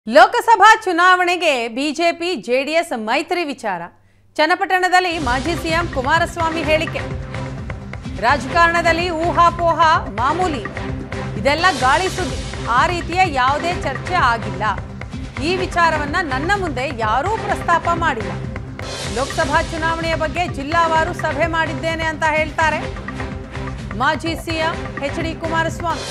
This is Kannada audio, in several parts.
ಲೋಕಸಭಾ ಚುನಾವಣೆಗೆ ಬಿಜೆಪಿ ಜೆಡಿಎಸ್ ಮೈತ್ರಿ ವಿಚಾರ ಚನ್ನಪಟ್ಟಣದಲ್ಲಿ ಮಾಜಿ ಸಿಎಂ ಕುಮಾರಸ್ವಾಮಿ ಹೇಳಿಕೆ ರಾಜಕಾರಣದಲ್ಲಿ ಊಹಾಪೋಹ ಮಾಮೂಲಿ ಇದೆಲ್ಲ ಗಾಳಿ ಸುದ್ದಿ ಆ ರೀತಿಯ ಯಾವುದೇ ಚರ್ಚೆ ಆಗಿಲ್ಲ ಈ ವಿಚಾರವನ್ನ ನನ್ನ ಮುಂದೆ ಯಾರೂ ಪ್ರಸ್ತಾಪ ಮಾಡಿಲ್ಲ ಲೋಕಸಭಾ ಚುನಾವಣೆಯ ಬಗ್ಗೆ ಜಿಲ್ಲಾವಾರು ಸಭೆ ಮಾಡಿದ್ದೇನೆ ಅಂತ ಹೇಳ್ತಾರೆ ಮಾಜಿ ಸಿಎಂ ಎಚ್ ಡಿ ಕುಮಾರಸ್ವಾಮಿ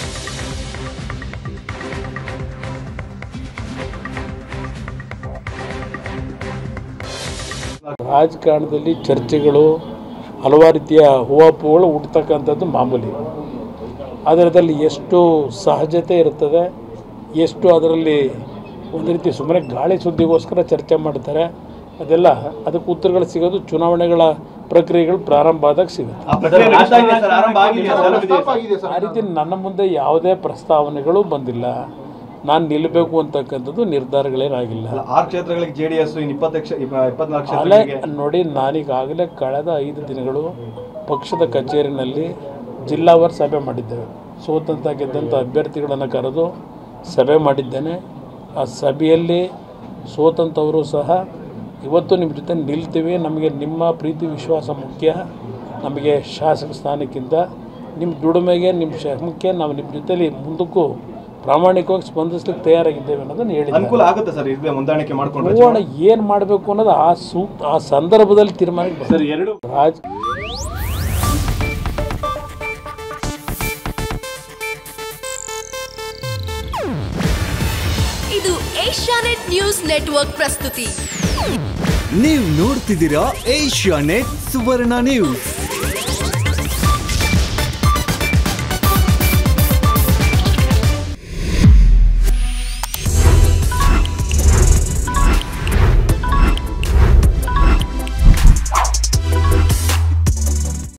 ರಾಜಕಾರಣದಲ್ಲಿ ಚರ್ಚೆಗಳು ಹಲವಾರು ರೀತಿಯ ಹೂವಾಪುಗಳು ಹುಟ್ಟತಕ್ಕಂಥದ್ದು ಮಾಮೂಲಿ ಅದರದಲ್ಲಿ ಎಷ್ಟು ಸಹಜತೆ ಇರ್ತದೆ ಎಷ್ಟು ಅದರಲ್ಲಿ ಒಂದು ರೀತಿ ಸುಮ್ಮನೆ ಗಾಳಿ ಸುದ್ದಿಗೋಸ್ಕರ ಚರ್ಚೆ ಮಾಡ್ತಾರೆ ಅದೆಲ್ಲ ಅದಕ್ಕೆ ಉತ್ತರಗಳು ಸಿಗೋದು ಚುನಾವಣೆಗಳ ಪ್ರಕ್ರಿಯೆಗಳು ಪ್ರಾರಂಭ ಆದಾಗ ಸಿಗುತ್ತೆ ಆ ಪ್ರಕ್ರಿಯೆ ನಡೀತಾ ಇದೆ ಸರ್, ಆರಂಭ ಆಗಿದೆಯಾ ಸರ್? ಆ ರೀತಿ ನನ್ನ ಮುಂದೆ ಯಾವುದೇ ಪ್ರಸ್ತಾವನೆಗಳು ಬಂದಿಲ್ಲ ನಾನು ನಿಲ್ಲಬೇಕು ಅಂತಕ್ಕಂಥದ್ದು ನಿರ್ಧಾರಗಳೇನಾಗಿಲ್ಲ ಅಲ್ಲ, ಆರು ಕ್ಷೇತ್ರಗಳಿಗೆ ಜೆಡಿಎಸ್ ಇನ್ನು ಇಪ್ಪತ್ತು ಕ್ಷೇ- ಇಪ್ಪ- ಇಪ್ಪತ್ನಾಲ್ಕು ಅಲ್ಲೇ ಕ್ಷೇತ್ರಗಳಿಗೆ ನೋಡಿ ನಾನೀಗಾಗಲೇ ಕಳೆದ ಐದು ದಿನಗಳು ಪಕ್ಷದ ಕಚೇರಿನಲ್ಲಿ ಜಿಲ್ಲಾವಾರು ಸಭೆ ಮಾಡಿದ್ದೇವೆ ಸೋತಂತ ಗೆದ್ದಂಥ ಅಭ್ಯರ್ಥಿಗಳನ್ನು ಕರೆದು ಸಭೆ ಮಾಡಿದ್ದೇನೆ ಆ ಸಭೆಯಲ್ಲಿ ಸೋತಂಥವರು ಸಹ ಇವತ್ತು ನಿಮ್ಮ ಜೊತೆ ನಿಲ್ತೀವಿ ನಮಗೆ ನಿಮ್ಮ ಪ್ರೀತಿ ವಿಶ್ವಾಸ ಮುಖ್ಯ ನಮಗೆ ಶಾಸಕ ಸ್ಥಾನಕ್ಕಿಂತ ನಿಮ್ಮ ದುಡಿಮೆಗೆ ನಿಮ್ಮ ಶ್ರಮಕ್ಕೆ ನಾವು ನಿಮ್ಮ ಜೊತೆಲಿ ಮುಂದಕ್ಕೂ ಪ್ರಾಮಾಣಿಕವಾಗಿ ಸ್ಪಂದಿಸ್ಲಿಕ್ಕೆ ತಯಾರಾಗಿದ್ದೇವೆ ಅನ್ನೋದನ್ನು ಹೇಳಿದ್ದೇನೆ ಅನುಕೂಲ ಆಗುತ್ತೆ ಸರ್ ಇದೇ ಹೊಂದಾಣಿಕೆ ಮಾಡ್ಕೊಂಡ್ರೆ ನೋಡೋಣ ಏನು ಮಾಡಬೇಕು ಅನ್ನೋದು ಆ ಸೂಕ್ತ ಆ ಸಂದರ್ಭದಲ್ಲಿ ತೀರ್ಮಾನಕ್ಕೆ ಸರ್ ಎರಡು ರಾಜ್ ಇದು ಏಷ್ಯಾನೆಟ್ ನ್ಯೂಸ್ ನೆಟ್ವರ್ಕ್ ಪ್ರಸ್ತುತಿ ನೀವು ನೋಡ್ತಿದ್ದೀರಾ ಏಷ್ಯಾ ನೆಟ್ ಸುವರ್ಣ ನ್ಯೂಸ್